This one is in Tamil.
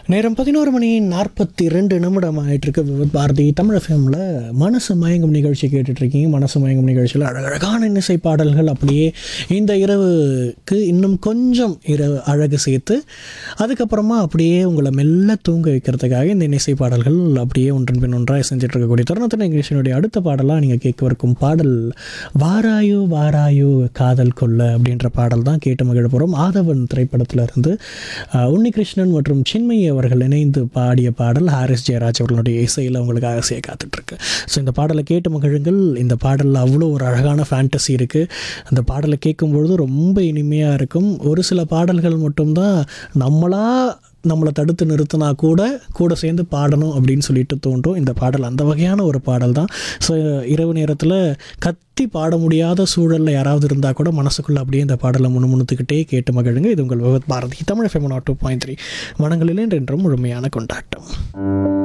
நேரம் பதினோரு மணி நாற்பத்தி ரெண்டு நிமிடம் ஆயிட்டு இருக்கு விவித் பாரதி தமிழ் எஃப்எம்ல மனசு மயங்கும் நிகழ்ச்சி கேட்டுட்டு இருக்கீங்க மனசு மயங்கும் நிகழ்ச்சியில் அழகழகான இன்னிசை பாடல்கள் அப்படியே இந்த இரவுக்கு இன்னும் கொஞ்சம் இரவு அழகு சேர்த்து அதுக்கப்புறமா அப்படியே உங்களை மெல்ல தூங்க வைக்கிறதுக்காக இந்த இன்னிசை பாடல்கள் அப்படியே ஒன்றன் பின் ஒன்றாக செஞ்சுட்டு இருக்கக்கூடிய தருணத்தின் நிகழ்ச்சியினுடைய அடுத்த பாடலாக நீங்கள் கேட்கவிருக்கும் பாடல் வாராயோ வாராயோ காதல் கொல்ல அப்படின்ற பாடல் தான் கேட்டு மகிழ போகிறோம் ஆதவன் திரைப்படத்தில் இருந்து அஹ், உன்னிகிருஷ்ணன் மற்றும் சின்மயி அவர்கள் இணைந்து பாடிய பாடல் ஹாரிஸ் ஜெயராஜ் அவர்களுடைய இசையில் உங்களுக்காக செய்ய காத்துட்ருக்கு ஸோ இந்த பாடலை கேட்டு மகிழுங்கள் இந்த பாடலில் அவ்வளோ ஒரு அழகான ஃபேண்டசி இருக்குது அந்த பாடலை கேட்கும்பொழுது ரொம்ப இனிமையாக இருக்கும் ஒரு சில பாடல்கள் மட்டும்தான் நம்மளா நம்மளை தடுத்து நிறுத்தினா கூட கூட சேர்ந்து பாடணும் அப்படின்னு சொல்லிட்டு தோன்றும் இந்த பாடல் அந்த வகையான ஒரு பாடல் தான் ஸோ இரவு நேரத்தில் கத்தி பாட முடியாத சூழலில் யாராவது இருந்தால் கூட மனசுக்குள்ளே அப்படியே இந்த பாடலை முணுமுணுத்துக்கிட்டே கேட்டு மகிழுங்க இது உங்கள் Vividh Bharati Tamil FM two point three மனங்களில் என்றென்றும் முழுமையான கொண்டாட்டம்